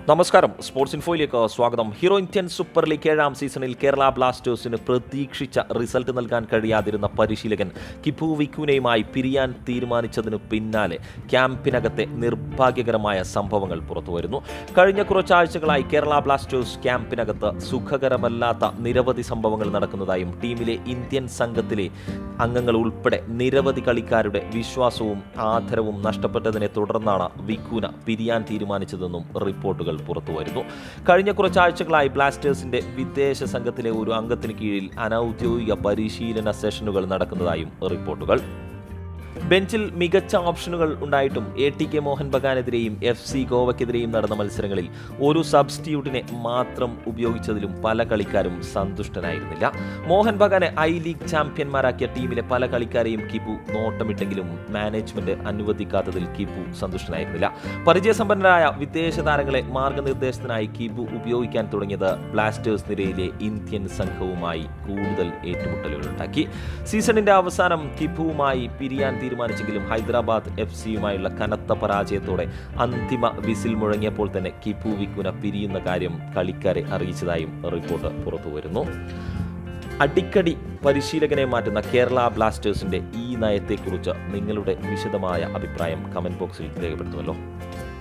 നമസ്കാരം സ്പോർട്സ് ഇൻഫോയിലേക്ക് സ്വാഗതം hero Indian super league ഏഴാം സീസണിൽ കേരള ബ്ലാസ്റ്റേഴ്സിന് പ്രതീക്ഷിച്ച റിസൾട്ട് നൽകാൻ കഴിയാതിരുന്ന പരിശീലകൻ കിപ്പു വിക്കുനെയുമായി പിരിയാൻ തീരുമാനിച്ചതിനു പിന്നാലെ ക്യാമ്പിനകത്തെ നിർഭാഗ്യകരമായ സംഭവങ്ങൾ പുറത്തുവരുന്നു കഴിഞ്ഞ കുറച്ചാഴ്ചകളായി കേരള ബ്ലാസ്റ്റേഴ്സ് ക്യാമ്പിനകത്ത് സുഖകരമല്ലാത്ത നിരവധി സംഭവങ്ങൾ നടക്കുന്നതായും ടീമിലെ ഇന്ത്യൻ സംഘത്തിലെ അംഗങ്ങൾ ഉൾപ്പെടെ നിരവധി കളിക്കാരുടെ വിശ്വാസവും ആദരവും നഷ്ടപ്പെട്ടതിനെ തുടർന്നാണ് വിക്കുന പിരിയാൻ തീരുമാനിച്ചതെന്നും റിപ്പോർട്ടുകൾ പുറത്തുവരുന്നു കഴിഞ്ഞ കുറച്ചാഴ്ചകളായി ബ്ലാസ്റ്റേഴ്സിന്റെ വിദേശ സംഘത്തിലെ ഒരു അംഗത്തിന് കീഴിൽ അനൌദ്യോഗിക പരിശീലന സെഷനുകൾ നടക്കുന്നതായും റിപ്പോർട്ടുകൾ ബെഞ്ചിൽ മികച്ച ഓപ്ഷനുകൾ ഉണ്ടായിട്ടും എ ടി കെ മോഹൻ ബഗാനെതിരെയും എഫ് സി ഗോവയ്ക്കെതിരെയും നടന്ന മത്സരങ്ങളിൽ ഒരു സബ്സ്റ്റിറ്റ്യൂട്ടിനെ മാത്രം ഉപയോഗിച്ചതിലും പല കളിക്കാരും സന്തുഷ്ടനായിരുന്നില്ല മോഹൻ ബഗാനെ ഐ ലീഗ് ചാമ്പ്യന്മാരാക്കിയ ടീമിലെ പല കളിക്കാരെയും കിപ്പു നോട്ടമിട്ടെങ്കിലും മാനേജ്മെന്റ് അനുവദിക്കാത്തതിൽ കിപ്പു സന്തുഷ്ടനായിരുന്നില്ല പരിചയസമ്പന്നരായ വിദേശ താരങ്ങളെ മാർഗനിർദ്ദേശത്തിനായി കിബു ഉപയോഗിക്കാൻ തുടങ്ങിയത് ബ്ലാസ്റ്റേഴ്സ് നിരയിലെ ഇന്ത്യൻ സംഘവുമായി കൂടുതൽ ഏറ്റുമുട്ടലുകൾ ഉണ്ടാക്കി സീസണിന്റെ അവസാനം കിബുവുമായി പിരിയാൻ തീരുമാനിച്ചെങ്കിലും ഹൈദരാബാദ് എഫ് സിയുമായുള്ള കനത്ത പരാജയത്തോടെ അന്തിമ വിസിൽ മുഴങ്ങിയപ്പോൾ തന്നെ കിപ്പു വിക്കുന പിരിയുന്ന കാര്യം കളിക്കാരെ അറിയിച്ചതായും റിപ്പോർട്ട് പുറത്തുവരുന്നു അടിക്കടി പരിശീലകനെ മാറ്റുന്ന കേരള ബ്ലാസ്റ്റേഴ്സിന്റെ ഈ നയത്തെക്കുറിച്ച് നിങ്ങളുടെ വിശദമായ അഭിപ്രായം കമന്റ് ബോക്സിൽ രേഖപ്പെടുത്തുമല്ലോ